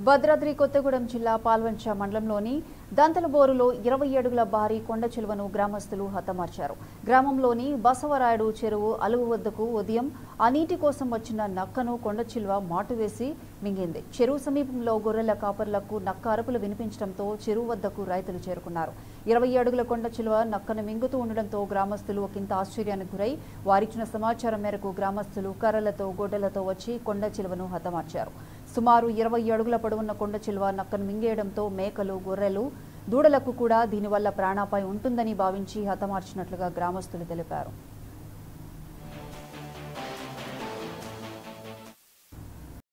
భద్రాద్రి కొత్తగూడెం జిల్లా పాల్వంచ మండలంలోని దంతలబోరులో ఇరవై అడుగుల భారీ కొండ చిలువను గ్రామస్తులు హతమార్చారు గ్రామంలోని బసవరాయుడు చెరువు అలుగు వద్దకు ఉదయం ఆ నీటి కోసం వచ్చిన నక్కను కొండ చిలువ మాటు వేసి మింగింది చెరువు సమీపంలో గొర్రెల కాపర్లకు నక్క అరుపులు వినిపించడంతో చెరువు వద్దకు రైతులు చేరుకున్నారు ఇరవై అడుగుల కొండ చిలువ నక్కను మింగుతూ ఉండడంతో గ్రామస్తులు ఒకంత ఆశ్చర్యానికి గురై వారిచ్చిన సమాచారం మేరకు గ్రామస్తులు కర్రలతో గొడ్డలతో వచ్చి కొండ చిలువను హతమార్చారు సుమారు ఇరవై అడుగుల పొడవున్న కొండ చిలువ నక్కను మింగేయడంతో మేకలు గొర్రెలు దూడలకు కూడా దీనివల్ల ప్రాణాపాయం ఉంటుందని భావించి హతమార్చినట్లుగా గ్రామస్తులు తెలిపారు